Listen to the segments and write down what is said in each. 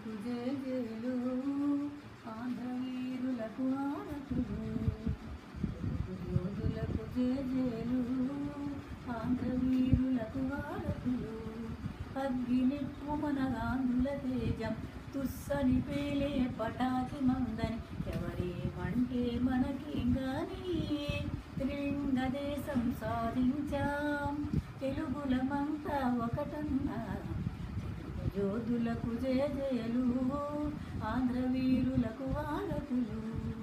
యోధులకు జేజేలు ఆంధ్ర వీరులకు ఆరతులు తెలుగు యోధులకు జేజేలు ఆంధ్ర వీరులకు ఆరతులు అగ్గినిప్పు మన గాంధుల తేజం తుస్సని పేలే పటాకి మందని ఎవరేమంటే మనకేం గాని త్రిలింగ దేశం సాధించాం తెలుగులమంతా ఒకటన్నా తెలుగు యోధులకు జయ జయలు ఆంధ్ర వీరులకు వారతులు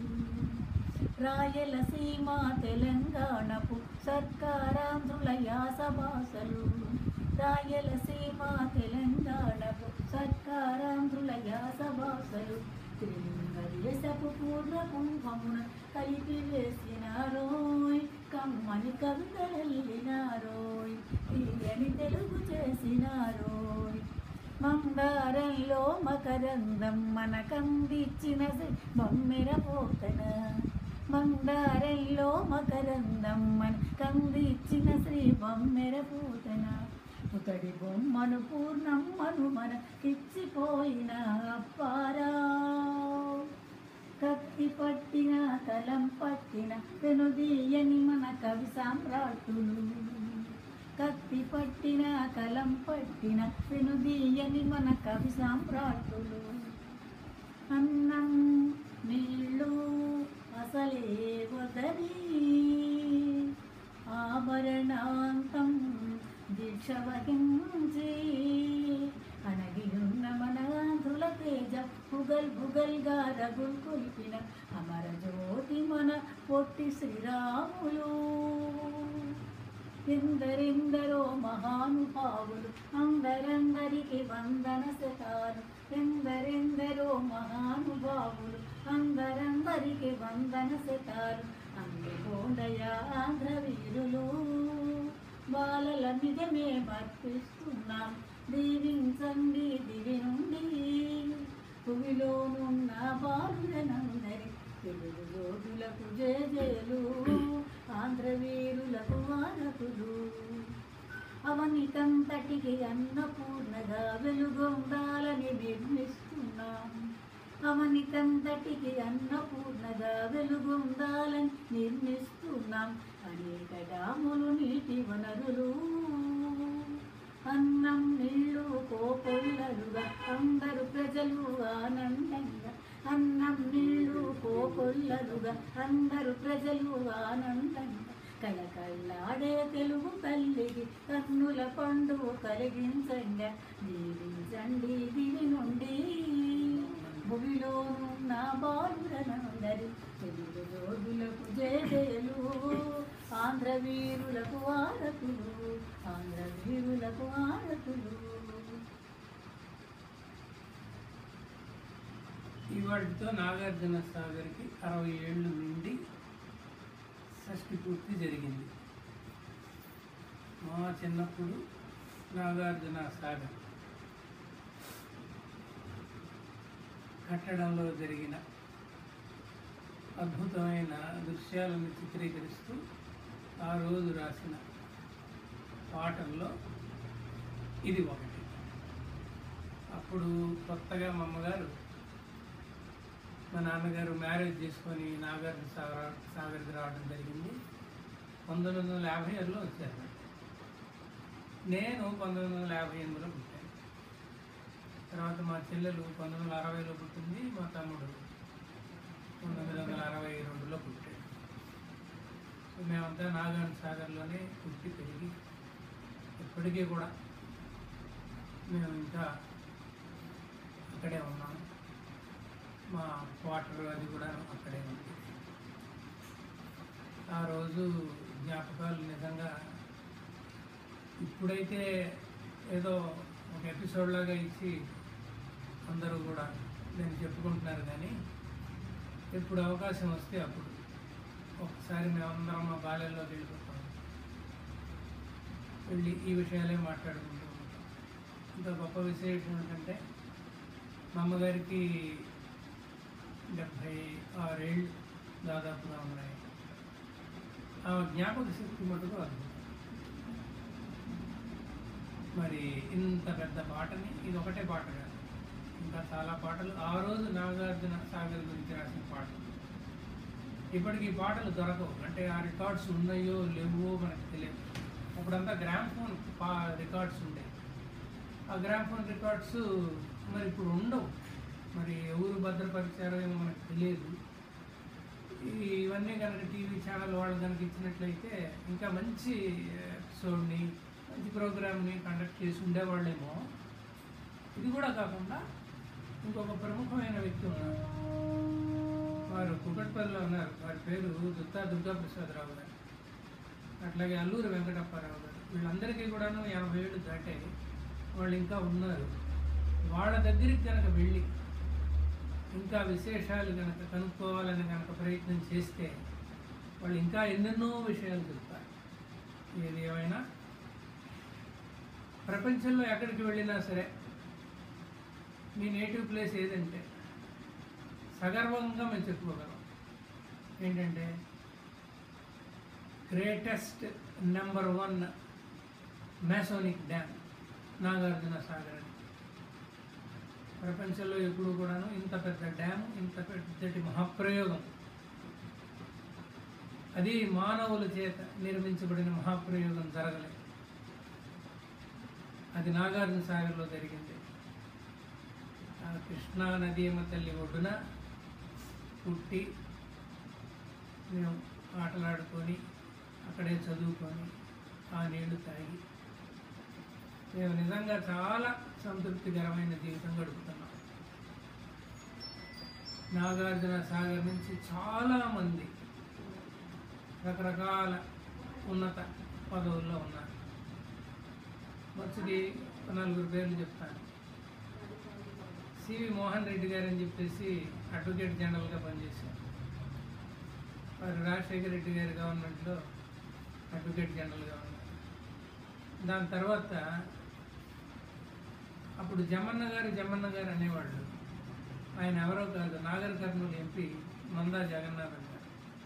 రాయలసీమ తెలంగాణపు సర్కారాంధ్రుల యాస భాషలు రాయలసీమ తెలంగాణపు సర్కారాంధ్రుల యాస భాషలు త్రిలింగ దేశపు పూర్ణ కుంభమున కలిపి వేసినారోయ్ కమ్మని కవితలెల్లినారోయ్ తీయని తెలుగు చేసినారోయ్ మందారంలో మకరందం మనకందిచ్చిన బొమ్మెర పోతన మందారంలో మకరందం మనకందిచ్చిన శ్రీ బొమ్మెర పోతన ముతడి బొమ్మను పూర్ణమ్మను మనకిచ్చిపోయిన అప్పారా కత్తి పట్టిన కలం పట్టిన పెనుదీయని మన కవి సామ్రాట్టులు కత్తి పట్టిన కలం పట్టిన పెనుదీయని మన కవి సామ్రాట్టులు అన్నం నీళ్ళు అసలే వదని ఆభరణాంతం దీక్ష వహించి అణగియున్న మన ఆంధ్రుల తేజ బుగల్ బుగల్గా రగుల్ కొలిపిన అమర జ్యోతి మన పొట్టి శ్రీరాములు ఎందరెందరో మహానుభావులు అందరందరికి వందన శతాలు ఎందరెందరో మహానుభావులు అందరందరికి వందన శతాలు అందుకోండయ ఆంధ్ర వీరులు బాలల నిజమే మర్పిస్తున్నాం దీవించండి దివి నుండి భూమిలోనున్న బాలులనందరి తెలుగు యోధులకు జయజయలు ఆంధ్ర వీరులకు వారకులు అవనితంతటికి అన్నపూర్ణగా వెలుగొందాలని నిర్మిస్తున్నాం అవనితంతటికి అన్నపూర్ణగా వెలుగొందాలని నిర్మిస్తున్నాం అనేక డాములు నీటి వనరులు అన్నం నీళ్ళు కోకొల్లలుగా అందరు ప్రజలు ఆనందంగా అన్నం నీళ్ళు కోకొల్లలుగా అందరు ప్రజలు ఆనందంగా కళకళ్ళాడే తెలుగు తల్లికి కన్నుల పండుగ కలిగించంగా దీవించండి దివి నుండి భూమిలోనున్న బాలురనందరి తెలుగు యోధులకు జయజయలు ఆంధ్ర వీరులకు ఆరతులు ఆంధ్ర వీరులకు ఆరతులు ఇవాటితో నాగార్జున సాగర్కి అరవై ఏళ్ళు నిండి షష్ఠి పూర్తి జరిగింది మా చిన్నప్పుడు నాగార్జున సాగర్ కట్టడంలో జరిగిన అద్భుతమైన దృశ్యాలను చిత్రీకరిస్తూ ఆ రోజు రాసిన పాటల్లో ఇది ఒకటి అప్పుడు కొత్తగా మా అమ్మగారు మా నాన్నగారు మ్యారేజ్ చేసుకొని నాగార్జున సాగర్ సాగర్కి రావడం జరిగింది పంతొమ్మిది వందల యాభై ఆరులో వచ్చారు నేను పంతొమ్మిది వందల యాభై ఎనిమిదిలో పుట్టాను తర్వాత మా చెల్లెలు పంతొమ్మిది వందల అరవైలో పుట్టింది మా తమ్ముడు పంతొమ్మిది వందల అరవై రెండులో పుట్టాడు సో మేమంతా నాగార్జున సాగర్లోనే పుట్టి పెరిగి ఇప్పటికీ కూడా మేము ఇంకా అక్కడే ఉన్నాము మా క్వార్టర్ అది కూడా అక్కడే ఉంది ఆ రోజు జ్ఞాపకాలు నిజంగా ఇప్పుడైతే ఏదో ఒక ఎపిసోడ్ లాగా ఇచ్చి అందరూ కూడా నేను చెప్పుకుంటున్నారు కానీ ఎప్పుడు అవకాశం వస్తే అప్పుడు ఒకసారి మేమందరం మా బాల్యంలోకి వెళ్ళిపోతాం వెళ్ళి ఈ విషయాలే మాట్లాడుకుంటూ ఉంటాం ఇంకా గొప్ప విశేషం ఏంటంటే మా అమ్మగారికి డెబ్భై ఆరేళ్ళు దాదాపుగా ఉన్నాయి ఆ జ్ఞాపక శక్తి మటుకు అద్భుతం మరి ఇంత పెద్ద పాటని ఇది ఒకటే పాట కాదు ఇంకా చాలా పాటలు ఆ రోజు నాగార్జున సాగర్ గురించి రాసిన పాటలు ఇప్పటికి ఈ పాటలు దొరకవు అంటే ఆ రికార్డ్స్ ఉన్నాయో లేవో మనకు తెలియదు అప్పుడంతా గ్రామ్ఫోన్ పా రికార్డ్స్ ఉండేవి ఆ గ్రామ్ఫోన్ రికార్డ్స్ మరి ఇప్పుడు ఉండవు మరి ఎవరు భద్రపరిచారో ఏమో మనకు తెలియదు ఈ- ఇవన్నీ కనుక టీవీ ఛానల్ వాళ్ళు కనుక ఇచ్చినట్లయితే ఇంకా మంచి ఎపిసోడ్ని మంచి ప్రోగ్రామ్ని కండక్ట్ చేసి ఉండేవాళ్ళేమో ఇది కూడా కాకుండా ఇంకొక ప్రముఖమైన వ్యక్తి ఉన్నారు వారు కుకట్పల్లిలో ఉన్నారు వారి పేరు దుత్తా దుర్గా ప్రసాదరావు గారు అట్లాగే అల్లూరి వెంకటప్పారావు గారు వీళ్ళందరికీ కూడాను యాభై ఏళ్ళు దాటాయి వాళ్ళు ఇంకా ఉన్నారు వాళ్ళ దగ్గరికి కనుక వెళ్ళి ఇంకా విశేషాలు కనుక కనుక్కోవాలని కనుక ప్రయత్నం చేస్తే వాళ్ళు ఇంకా ఎన్నెన్నో విషయాలు చెప్తారు ఏది ఏమైనా ప్రపంచంలో ఎక్కడికి వెళ్ళినా సరే మీ నేటివ్ ప్లేస్ ఏదంటే సగర్వంగా మేము చెప్పుకోగలం ఏంటంటే greatest number one masonic dam Nagarjuna Sagar అని ప్రపంచంలో ఎప్పుడు కూడాను ఇంత పెద్ద డ్యామ్ ఇంత పెద్దటి మహాప్రయోగం అది మానవుల చేత నిర్మించబడిన మహాప్రయోగం జరగలేదు అది నాగార్జున సాగర్లో జరిగింది ఆ కృష్ణా నది ఏమో తల్లి ఒడ్డున పుట్టి మేము ఆటలాడుకొని అక్కడే చదువుకొని ఆ నీళ్లు తాగి మేము నిజంగా చాలా సంతృప్తికరమైన జీవితం గడుపుతున్నాం నాగార్జున సాగర్ నుంచి చాలామంది రకరకాల ఉన్నత పదవుల్లో ఉన్నారు వచ్చి నలుగురు పేర్లు చెప్తాను సివి మోహన్ రెడ్డి గారు అని చెప్పేసి అడ్వకేట్ జనరల్గా పనిచేశారు వారు రాజశేఖర రెడ్డి గారి గవర్నమెంట్లో అడ్వకేట్ జనరల్గా ఉన్నారు దాని తర్వాత అప్పుడు జమన్న గారు జమన్న గారు అనేవాళ్ళు ఆయన ఎవరో కాదు నాగర్ కర్నూలు ఎంపీ మందా జగన్నాథన్ గారు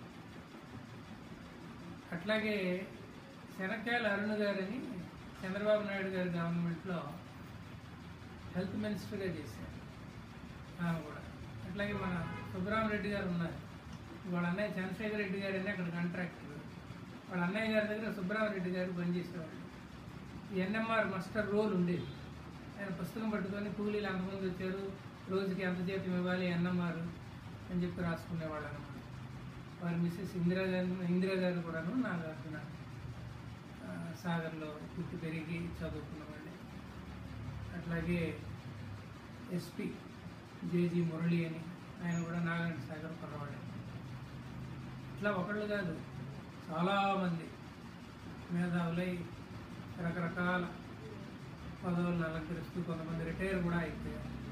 అట్లాగే శనక్కాయల అరుణ్ గారని చంద్రబాబు నాయుడు గారి గవర్నమెంట్లో హెల్త్ మినిస్టర్గా చేశారు ఆమె కూడా అట్లాగే మన సుబ్బరామరెడ్డి గారు ఉన్నారు వాళ్ళ అన్నయ్య చంద్రశేఖర్ రెడ్డి గారు అని అక్కడ కాంట్రాక్టర్ వాళ్ళ అన్నయ్య గారి దగ్గర సుబ్బరామరెడ్డి గారు పనిచేసేవాళ్ళు ఈ ఎన్ఎంఆర్ మాస్టర్ రోల్ ఉండేది ఆయన పుస్తకం పట్టుకొని కూలీలు ఎంతమంది వచ్చారు రోజుకి ఎంత జీతం ఇవ్వాలి ఎన్ఎంఆర్ అని చెప్పి రాసుకునేవాళ్ళు అనమాట వారి మిస్సెస్ ఇందిరా గారు ఇందిరా గారు కూడాను నాగార్జున ఆ, సాగర్లో పుట్టి పెరిగి చదువుకున్న వాళ్ళే అట్లాగే ఎస్పి జేజీ మురళి అని ఆయన కూడా నాగార్జున సాగర్ కుర్రవాడే ఇట్లా ఒకళ్ళు కాదు చాలామంది మేధావులై రకరకాల పదవులను అలంకరిస్తూ కొంతమంది రిటైర్ కూడా అయిపోయారు